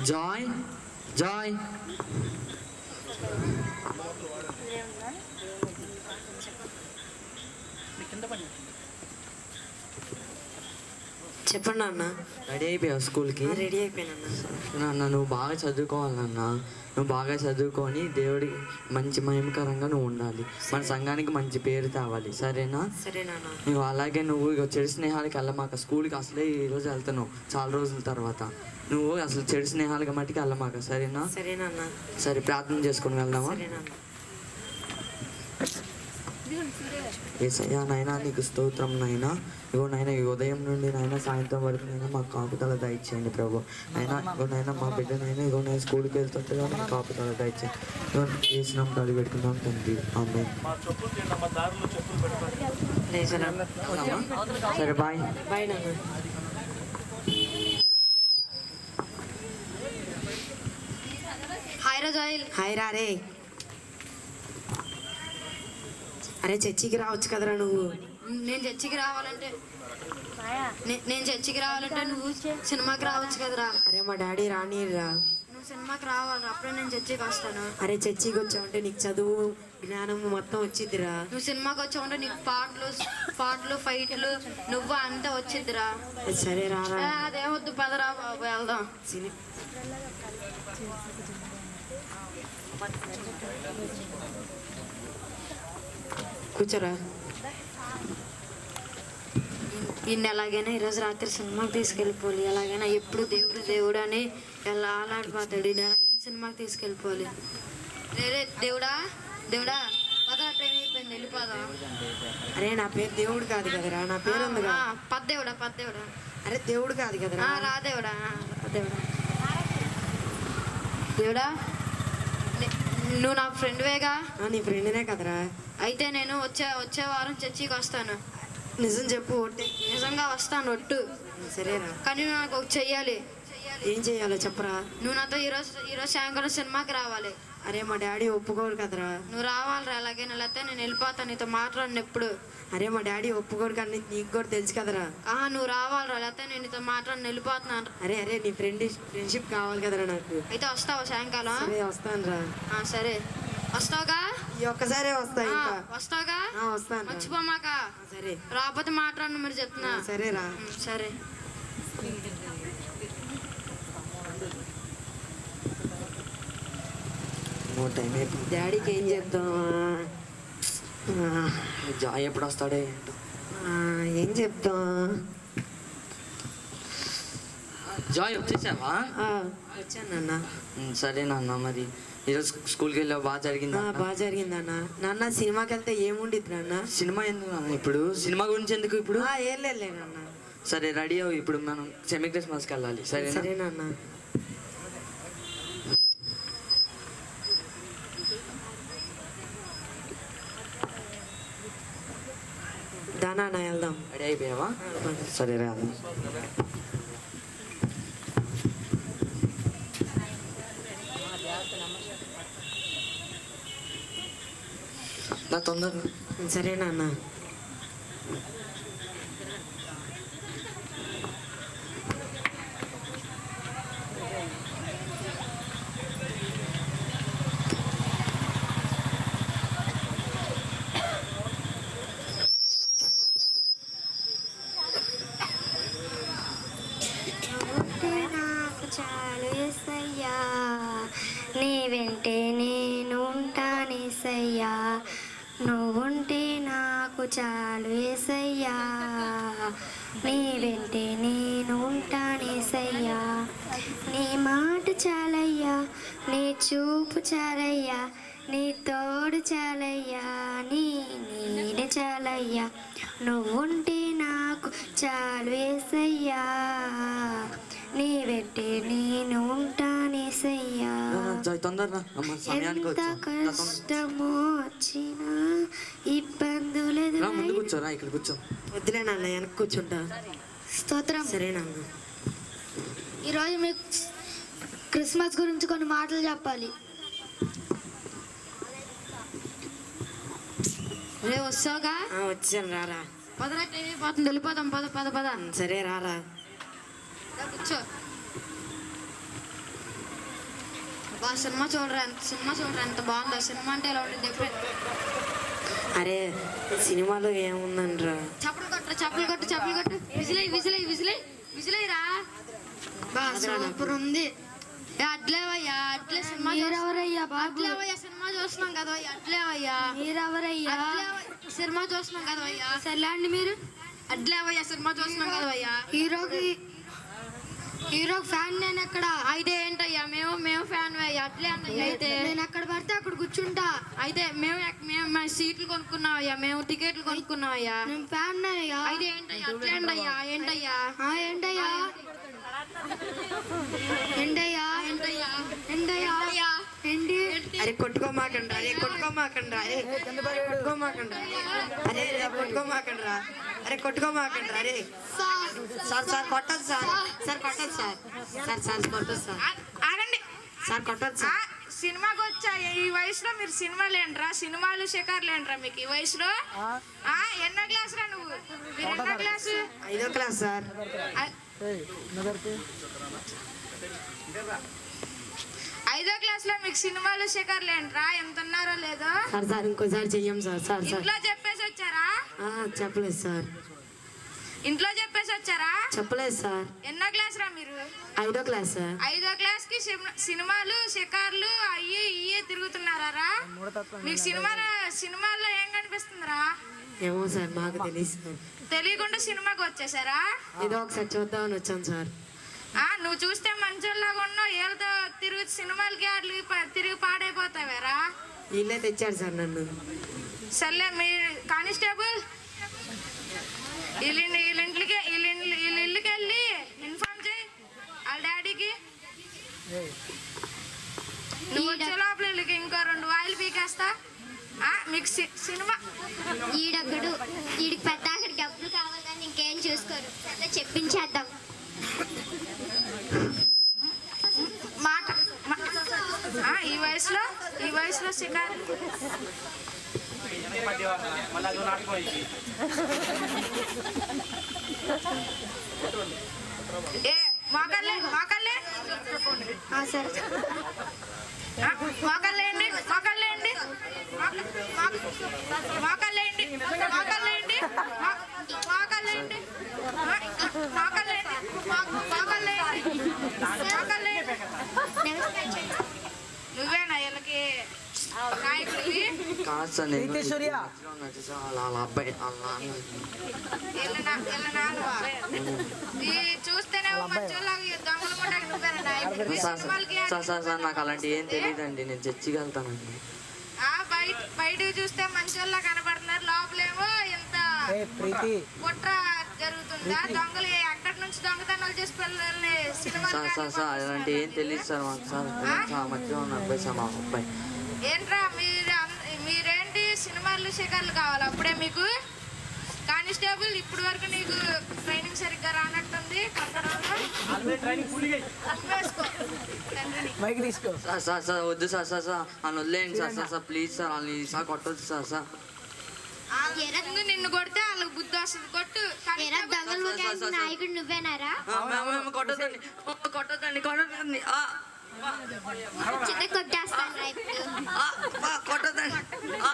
Joy Joy చెప్పండి అన్న ready అయిపోయావు స్కూల్కి రెడీ అయిపోయానన్న నాన్న నువ్వు బాగా చదువుకోవాలి నాన్న నువ్వు బాగా చదువుకొని దేవుడి మంచి మహిమకరంగా నువ్వు ఉండాలి మన సంఘానికి మంచి పేరు తేవాలి సరేనా సరే నాన్న నువ్వు అలాగే నువ్వు ఇక చెడు స్నేహాలకి వెళ్ళమాక స్కూల్కి అసలే ఈ రోజు వెళ్తున్నావు చాలా రోజుల తర్వాత నువ్వు అసలు చెడు స్నేహాలకి మట్టికి వెళ్ళమాక సరేనా సరే నాన్న సరే ప్రార్థన చేసుకొని వెళ్దామా సరే నాన్న ఏసయ్యా నాయనా నీకు స్తోత్రం నాయనా ఇగో నాయన ఈ ఉదయం నుండి నాయన సాయంత్రం వరకు నైనా మాకు కాపుదల దయచేయండి ప్రభు అయినా ఇగో నాయన మా బిడ్డ నైనా ఇగో నేను స్కూల్కి వెళ్తుంటే మాకు కాపుదల దయచేయండి ఇగో వేసినాం తడి పెట్టుకున్నాం తండ్రి ఆమె లేచరా సరే బాయ్ బాయ్ నాన్న హాయ్ రజాయిల్ హాయ్ రా రే అరే చర్చికి రావచ్చు కదరా నువ్వు నేను చర్చికి రావాలంటే నే- నేను చర్చికి రావాలంటే నువ్వు సినిమాకి రావచ్చు కదరా అరే మా డాడీ రానిరా నువ్వు సినిమాకి రావాలి అప్పుడే నేను చర్చికి వస్తాను అరే చర్చికి వచ్చావంటే నీకు చదువు జ్ఞానం మొత్తం వచ్చిద్దిరా నువ్వు సినిమాకి వచ్చావంటే నీకు పాటలు పాటలు ఫైట్లు నువ్వు అంతా వచ్చిద్దిరా సరే రారా ఏ, అదేమొద్దు పదరా బాబు వెళ్దాం సిని- కూర్చోరా ఇన్ని ఎలాగైనా ఈరోజు రాత్రి సినిమాకి తీసుకెళ్ళిపోవాలి ఎలాగైనా ఎప్పుడు దేవుడు దేవుడు అని ఎలా ఆలాడిపోతాడు ఈయన ఎలాగైనా సినిమాకి తీసుకెళ్ళిపోవాలి రే దేవుడా దేవుడా పదరా ట్రైన్ అయిపోయింది వెళ్ళిపోదాం అరే నా పేరు దేవుడు కాదు కదరా నా పేరు ఉందిగా ఆ, పద్దేవుడా పద్దేవుడా అరే దేవుడు కాదు కదరా ఆ, రా దేవుడా ఆ, రా దేవుడా దేవుడా నే- నువ్వు నా ఫ్రెండ్వేగా ఆ, నీ ఫ్రెండ్నే కదరా అయితే నేను వచ్చే వచ్చే వారం చర్చికి వస్తాను నిజం చెప్పు ఒట్టే నిజంగా వస్తాను ఒట్టు సరేరా కానీ నువ్వు నాకు ఒక చెయ్యాలి ఏం చేయాలో చెప్పరా నువ్వు నాతో ఈరోజు ఈరోజు సాయంకాలం సినిమాకి రావాలి అరే మా డాడీ ఒప్పుకోరు కదరా నువ్వు రావాలిరా ఎలాగైనా లేకపోతే నేను వెళ్ళిపోతాను నీతో మాట్లాడిన ఎప్పుడు అరే మా డాడీ ఒప్పుకోరు కానీ నీకు కూడా తెలుసు కదరా ఆహా నువ్వు రావాలిరా లేకపోతే నేను నీతో మాట్లాడిన వెళ్ళిపోతున్నాను అరే అరే నీ ఫ్రెండ్ ఫ్రెండ్షిప్ కావాలి కదరా నాకు అయితే వస్తావా సాయంకాలం సరే వస్తాను రా ఆ, సరే వస్తావుగా ఈ ఒక్కసారే వస్తా ఆ, ఇంకా వస్తావుగా ఆ, వస్తాను రా. మర్చిపోమాక ఆ, సరే రాకపోతే మాట్లాడను మీరు చెప్తున్నా ఆ, సరేరా ఉమ్, సరే ఓ టైం అయిపోయింది డాడీకి ఏం చెప్తాం ఆ, జాయ్ ఎప్పుడు వస్తాడే ఏంటో ఆ, ఏం చెప్తాం జాయ్ వచ్చేసావా ఆ, వచ్చాను నాన్న ఉమ్, సరే నాన్న మరి ఈరోజు స్కూల్కి వెళ్ళావు బాగా జరిగిందా ఆ, బాగా జరిగిందన్న నాన్న సినిమాకి వెళ్తే ఏముండిద్ది నాన్న సినిమా ఎందుకు నాన్న ఇప్పుడు సినిమా గురించి ఎందుకు ఇప్పుడు ఆ, ఏం లేదులే నాన్న సరే రెడీ అవ్వు ఇప్పుడు మనం సెమీ క్రిస్మస్కి వెళ్ళాలి సరేనా సరే నాన్న దానా అన్న వెళ్దాం రెడీ అయిపోయావా ఆ, పద. సరే రా నా తొందరగా సరే నాన్న ఉంటే నాకు చాలు ఎసయ్యా నీ వెంటే నేను ఉంటానేసయ్యా నువ్వుంటే నాకు చాలు ఎసయ్యా నీ వెంటే నేను ఉంటానేసయ్యా నీ మాట చాలయ్యా నీ చూపు చాలయ్యా నీ తోడు చాలయ్యా నీ నీడ చాలయ్యా నువ్వుంటే నాకు చాలు వేసయ్యా నీ వెంటే నేను ఉంటానేసయ్యా జాయ్ తొందరగా అమ్మ సమయానికి ఎంత వచ్చా కష్టమో వచ్చినా ఇబ్బందులు రా ముందు ఎదురై కూర్చోరా ఇక్కడ కూర్చో వద్దులే నాన్న వెనక్కి కూర్చుంటా స్తోత్రం సరే నాన్న ఈరోజు మీకు క్రిస్మస్ గురించి కొన్ని మాటలు చెప్పాలి రే వస్తావుగా ఆ, వచ్చాను రారా పదరా టీవీ పోతుంది వెళ్ళిపోదాం పద పద పద సరే రారా రా, కూర్చో బా సినిమా చూడరా ఎంత సినిమా చూడరా ఎంత బాగుందో సినిమా అంటే ఎలా ఉంటుంది ఎప్పుడు అరే సినిమాలో ఏముందండ్రా చప్పలు కొట్టు చప్పలు కొట్టు చప్పలు కొట్టు విజిలై విజిలై విజిలై విజిలై రా బా సూపర్ ఉంది ఏ, అట్లేవయ్యా అట్లే సినిమా మీరెవరయ్యా బాబు అట్లేవయ్యా సినిమా చూస్తున్నాం కదా అట్లేవయ్యా మీరెవరయ్యా అట్లేవయ్యా, సినిమా చూస్తున్నాం కదా అయ్యా సర్లే అండి మీరు అట్లేవయ్యా సినిమా చూస్తున్నాం కదా అయ్యా హీరోకి హీరో ఫ్యాన్ నేను ఎక్కడ అయితే ఏంటయ్యా మేము మేము ఫ్యాన్ అయ్యా అట్లే అన్నయ్య అయితే నేను ఎక్కడ పడితే అక్కడ కూర్చుంటా అయితే మేము ఎక్- మేము మా సీట్లు కొనుక్కున్నాం అయ్యా మేము టికెట్లు కొనుక్కున్నాం అయ్యా నేను ఫ్యాన్ అయ్యా అయితే ఏంటయ్యా అట్లే అంటయ్యా ఏంటయ్యా ఆ, ఏంటయ్యా ఏంటయ్యా ఏంటయ్యా ఏంటయ్యా ఏంటయ్యా ఏంటి అరే కొట్టుకోమాకండి అరే కొట్టుకోమాకండి అరే కొట్టుకోమాకండి అరే అరే కొట్టుకోమాకండి అరే కొట్టుకోమాకండి అరే సార్ సార్ కొట్టదు సార్ సార్ కొట్టదు సార్ సార్ సార్ కొట్టదు సార్ ఆ- ఆగండి సార్ కొట్టదు ఆ, సార్ సినిమాకి వచ్చా ఈ వయసులో మీరు సినిమాలు ఏంట్రా సినిమాలు షికార్లు ఏంట్రా మీకు ఈ వయసులో ఆ, ఎన్నో క్లాస్ రా నువ్వు మీరు ఎన్నో క్లాసు ఐదో క్లాస్ సార్ ఐ- ఐదో క్లాస్ లో మీకు సినిమాలు షికార్లు ఏంట్రా ఎంత ఉన్నారో లేదో సార్ సార్ ఇంకోసారి చెయ్యం సార్ సార్ సార్ ఇంట్లో చెప్పేసి వచ్చారా ఆ, చెప్పలేదు సార్ ఇంట్లో చెప్పేసి వచ్చారా చెప్పలేదు సార్ ఎన్నో క్లాస్ రా మీరు ఐదో క్లాస్ సార్ ఐదో క్లాస్ కి సిమ్- సినిమాలు షికార్లు అయ్యి ఇయ్యి తిరుగుతున్నారా మీకు సినిమా సినిమాల్లో ఏం కనిపిస్తుందిరా ఏమో సార్ మాకు తెలియదు సార్ తెలియకుండా సినిమాకి వచ్చేసారా ఏదో ఒకసారి చూద్దామని వచ్చాం సార్ ఆ నువ్వు చూస్తే మంచోళ్ళగా ఉన్నావు ఏళ్ళతో తిరుగు సినిమాలకి అట్లకి ప- తిరిగి పాడైపోతావేరా వీళ్ళే తెచ్చారు సార్ నన్ను సర్లే మీ కానిస్టేబుల్ వీళ్ళ వీళ్ళ ఇంట్లోకి వీళ్ళ ఇంట్లో వీళ్ళ ఇల్లుకి వెళ్ళి ఇన్ఫార్మ్ చేయి వాళ్ళ డాడీకి నువ్వు వచ్చే లోపల వీళ్ళకి ఇంకో రెండు వాయిలు పీకేస్తా ఆ, మీకు సి- సినిమా ఈడొక్కడు ఈడికి పెద్ద అక్కడ డబ్బులు కావాలని ఇంకేం చూసుకోరు అట్లా చెప్పించేద్దాం మాట మా- ఆ, ఈ వయసులో ఈ వయసులో షికారు ఏ మోకాళ్ళే మోకాళ్ళే సరే ఆ, మోకాళ్ళేయండి మోకాళ్ళేయండి మోకాళ్ళేయండి మోకాళ్ళేయండి మోకాళ్ళేయండి మోకాళ్ళేయండి మోకాళ్ళేయండి మోకాళ్ళేయండి నువ్వేనా వీళ్ళకి నాయకుడివి కాదు సార్ నేను మధ్యలో ఉన్నట్టు సార్ వాళ్ళ వాళ్ళ అబ్బాయి వాళ్ళ నాన్న వీళ్ళ నా- వీళ్ళ నాన్నవా? ఈ చూస్తేనే మంచోళ్ళగా దొంగలు కూడా నువ్వేనా నాయకుడివి సార్ సినిమాలకి సార్ సార్ సార్ నాకు అలాంటి ఏం తెలియదండి నేను చర్చికి వెళ్తానండి ఆ బయట బయటకు చూస్తే మంచోళ్ళ కనబడుతున్నారు లోపలేమో ఇంత కుట్ర జరుగుతుందా దొంగలు ఎక్కడి నుంచి దొంగతనాలు చేసి పిల్లల్ని సినిమాలు సార్ సార్ సార్ అలాంటి ఏం తెలియదు సార్ మాకు సార్ సార్ మధ్యలో ఉన్న అబ్బాయి సార్ మా అబ్బాయి ఏంట్రా మీరు అన్- మీరేంటి సినిమాలు షికార్లు కావాలి అప్పుడే మీకు కానిస్టేబుల్ ఇప్పటి వరకు నీకు ట్రైనింగ్ సరిగ్గా రానట్టుంది కొట్టడంలో వేసుకో తండ్రిని సార్ సార్ సార్ వద్దు సార్ సార్ సార్ అని వదిలేయండి sir sir sir please sir వాళ్ళని సార్ కొట్టొద్దు సార్ సార్ వాళ్ళ ముందు నిన్ను కొడితే వాళ్ళకి బుద్ధి వస్తుంది కొట్టు ఎరా కానిస్టేబుల్ దొంగలు సార్, సార్, సార్. నాయకుడు నువ్వేనారా ఆ, మేము- మేము కొట్టొద్దండి కొట్టొద్దండి కొట్టొద్దండి ఆ, చిన్న కొట్టేస్తాను రా ఇప్పుడు ఆ, ఆ, కొట్టొద్దండి ఆ,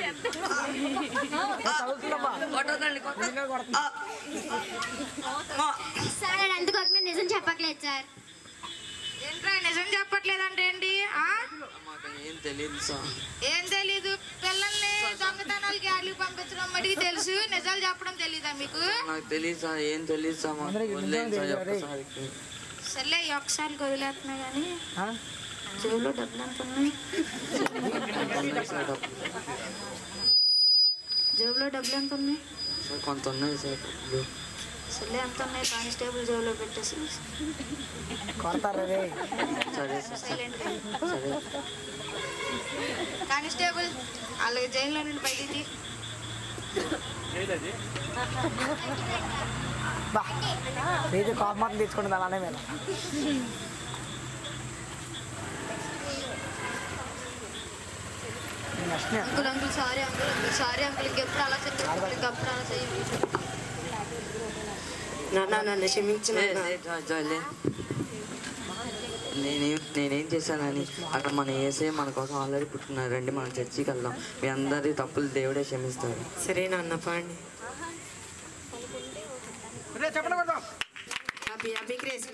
ఆ, కొట్టొద్దండి కొట్టొద్దు. ఆ, ఆ. సార్ నేను ఎంత కొట్టినా నిజం చెప్పట్లేదు సార్ ఏంట్రా నిజం చెప్పట్లేదంటే ఏంటి ఆ? మాకు ఏం తెలియదు సార్ ఏం తెలీదు పిల్లల్ని దొంగతనాలకి ఆడికి పంపించడం మటుకు తెలుసు నిజాలు చెప్పడం తెలీదా మీకు నాకు తెలియదు సార్ ఏం తెలియదు సార్ మాకు వదిలేయండి సార్ ఒక్కసారికి సర్లే ఈ ఒక్కసారి వదిలేస్తున్నా కానీ జేబులో డబ్బులు ఎంత ఉన్నాయి ఉన్నాయి సార్ డబ్బులు. జేబులో డబ్బులు ఎంత ఉన్నాయి సార్ కొంత ఉన్నాయి సార్ డబ్బులు. సర్లే ఎంత ఉన్నాయి కానిస్టేబుల్ జేబులో పెట్టేసి సరే సార్ సైలెంట్గా సరే కానిస్టేబుల్ వాళ్ళకి జైల్లో నుండి బయటికి తీ. ఇది కోపం తెచ్చుకుంటుంది అలానే మేము next uncle uncle sorry uncle uncle sorry uncle ఇంకెప్పుడు అలా చెప్తాను ఇంకెప్పుడు అలా చేయండి నాన్న నన్ను క్షమించిన ఏ, ఏ, జా- జా- లే. నేనేం నేనేం చేశానని అక్కడ మన ఏసే మన కోసం ఆల్రెడీ పుట్టున్నారు రండి మన చర్చికి వెళ్దాం మీ అందరి తప్పులు దేవుడే క్షమిస్తారు సరే నాన్న పాండి చెప్పండి హ్యాపీ హ్యాపీ క్రిస్మస్